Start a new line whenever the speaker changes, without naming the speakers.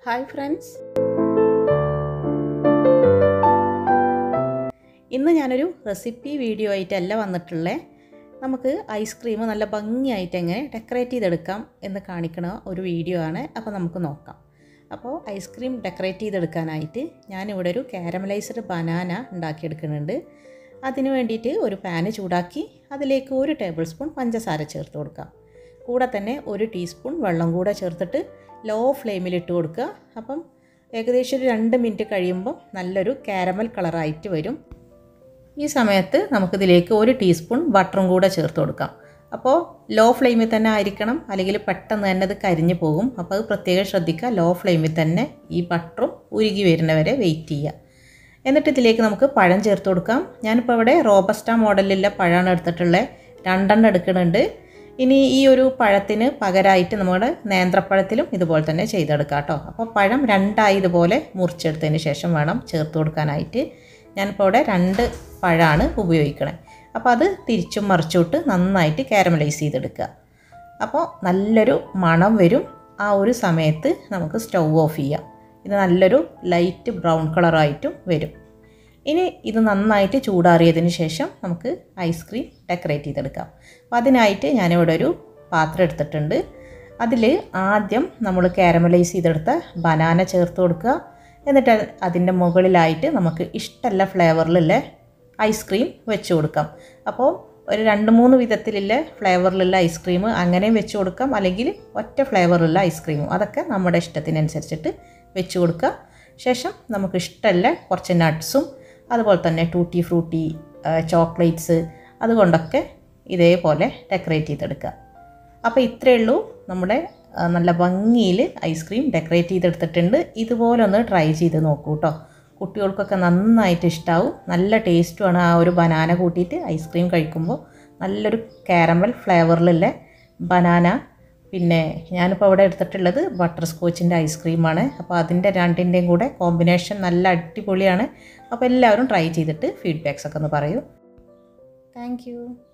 hi friends ഇന്ന് ഞാനൊരു recipe video ആയിട്ടല്ല വന്നിട്ടുള്ളത് നമുക്ക് ഐസ്ക്രീം നല്ല ഭംഗിയായിട്ട് എങ്ങനെ ഡെക്കറേറ്റ് ചെയ്തെടുക്കാം എന്ന് കാണിക്കണ ഒരു വീഡിയോ ആണ് അപ്പോൾ നമുക്ക് നോക്കാം അപ്പോൾ ഐസ്ക്രീം ഡെക്കറേറ്റ് ചെയ്തെടുക്കാനായിട്ട് ഞാനിവിടെ ഒരു കാരമലൈസ്ഡ് ബനാന ഉണ്ടാക്കിയെടുക്കുന്നുണ്ട് അതിന് വേണ്ടിയിട്ട് ഒരു പാന് ചൂടാക്കി അതിലേക്ക് ഒരു ടേബിൾ സ്പൂൺ പഞ്ചസാര ചേർത്ത് കൊടുക്കാം കൂടെ തന്നെ ഒരു ടീസ്പൂൺ വെള്ളം കൂടെ ചേർത്തിട്ട് ലോ ഫ്ലെയിമിൽ ഇട്ട് കൊടുക്കുക അപ്പം ഏകദേശം ഒരു രണ്ട് മിനിറ്റ് കഴിയുമ്പോൾ നല്ലൊരു കാരമൽ കളറായിട്ട് വരും ഈ സമയത്ത് നമുക്കിതിലേക്ക് ഒരു ടീസ്പൂൺ ബട്ടറും കൂടെ ചേർത്ത് കൊടുക്കാം അപ്പോൾ ലോ ഫ്ലെയിമിൽ തന്നെ ആയിരിക്കണം അല്ലെങ്കിൽ പെട്ടെന്ന് തന്നെ അത് കരിഞ്ഞു പോകും അപ്പോൾ അത് പ്രത്യേകം ശ്രദ്ധിക്കുക ലോ ഫ്ലെയിമിൽ തന്നെ ഈ ബട്ടറും ഉരുകി വരുന്നവരെ വെയിറ്റ് ചെയ്യുക എന്നിട്ട് ഇതിലേക്ക് നമുക്ക് പഴം ചേർത്ത് കൊടുക്കാം ഞാനിപ്പോൾ ഇവിടെ റോബസ്റ്റ മോഡലിലുള്ള പഴമാണ് എടുത്തിട്ടുള്ളത് രണ്ടെണ്ണം എടുക്കുന്നുണ്ട് ഇനി ഈ ഒരു പഴത്തിന് പകരമായിട്ട് നമ്മുടെ നേന്ത്രപ്പഴത്തിലും ഇതുപോലെ തന്നെ ചെയ്തെടുക്കാം കേട്ടോ അപ്പോൾ പഴം രണ്ടായി ഇതുപോലെ മുറിച്ചെടുത്തതിന് ശേഷം വേണം ചേർത്ത് കൊടുക്കാനായിട്ട് ഞാനിപ്പോൾ ഇവിടെ രണ്ട് പഴമാണ് ഉപയോഗിക്കണേ അപ്പോൾ അത് തിരിച്ചും മറിച്ചുവിട്ട് നന്നായിട്ട് കാരമലൈസ് ചെയ്തെടുക്കുക അപ്പോൾ നല്ലൊരു മണം വരും ആ ഒരു സമയത്ത് നമുക്ക് സ്റ്റൗ ഓഫ് ചെയ്യാം ഇത് നല്ലൊരു ലൈറ്റ് ബ്രൗൺ കളറായിട്ടും വരും ഇനി ഇത് നന്നായിട്ട് ചൂടാറിയതിന് ശേഷം നമുക്ക് ഐസ്ക്രീം ഡെക്കറേറ്റ് ചെയ്തെടുക്കാം അപ്പോൾ അതിനായിട്ട് ഞാനിവിടെ ഒരു പാത്രം എടുത്തിട്ടുണ്ട് അതിൽ ആദ്യം നമ്മൾ കാരമലൈസ് ചെയ്തെടുത്ത ബനാന ചേർത്ത് കൊടുക്കുക എന്നിട്ട് അതിൻ്റെ മുകളിലായിട്ട് നമുക്ക് ഇഷ്ടമുള്ള ഫ്ലേവറിലുള്ള ഐസ്ക്രീം വെച്ച് കൊടുക്കാം അപ്പോൾ ഒരു രണ്ട് മൂന്ന് വിധത്തിലുള്ള ഫ്ലേവറിലുള്ള ഐസ്ക്രീം അങ്ങനെയും വെച്ച് കൊടുക്കാം അല്ലെങ്കിൽ ഒറ്റ ഫ്ലേവറുള്ള ഐസ്ക്രീമും അതൊക്കെ നമ്മുടെ ഇഷ്ടത്തിനനുസരിച്ചിട്ട് വെച്ച് കൊടുക്കുക ശേഷം നമുക്ക് ഇഷ്ടമുള്ള കുറച്ച് നട്ട്സും അതുപോലെ തന്നെ ടൂട്ടി ഫ്രൂട്ടി ചോക്ലേറ്റ്സ് അതുകൊണ്ടൊക്കെ ഇതേപോലെ ഡെക്കറേറ്റ് ചെയ്തെടുക്കുക അപ്പോൾ ഇത്രയേ ഉള്ളൂ നമ്മുടെ നല്ല ഭംഗിയിൽ ഐസ്ക്രീം ഡെക്കറേറ്റ് ചെയ്തെടുത്തിട്ടുണ്ട് ഇതുപോലെ ഒന്ന് ട്രൈ ചെയ്ത് നോക്കൂ കേട്ടോ കുട്ടികൾക്കൊക്കെ നന്നായിട്ട് ഇഷ്ടമാവും നല്ല ടേസ്റ്റുമാണ് ആ ഒരു ബനാന കൂട്ടിയിട്ട് ഐസ്ക്രീം കഴിക്കുമ്പോൾ നല്ലൊരു കാരമൽ ഫ്ലേവറിലുള്ള ബനാന പിന്നെ ഞാനിപ്പോൾ ഇവിടെ എടുത്തിട്ടുള്ളത് ബട്ടർ സ്കോച്ചിൻ്റെ ഐസ്ക്രീമാണ് അപ്പോൾ അതിൻ്റെ രണ്ടിൻ്റെയും കൂടെ കോമ്പിനേഷൻ നല്ല അടിപൊളിയാണ് അപ്പോൾ എല്ലാവരും ട്രൈ ചെയ്തിട്ട് ഫീഡ്ബാക്സ് ഒക്കെ ഒന്ന് പറയൂ താങ്ക്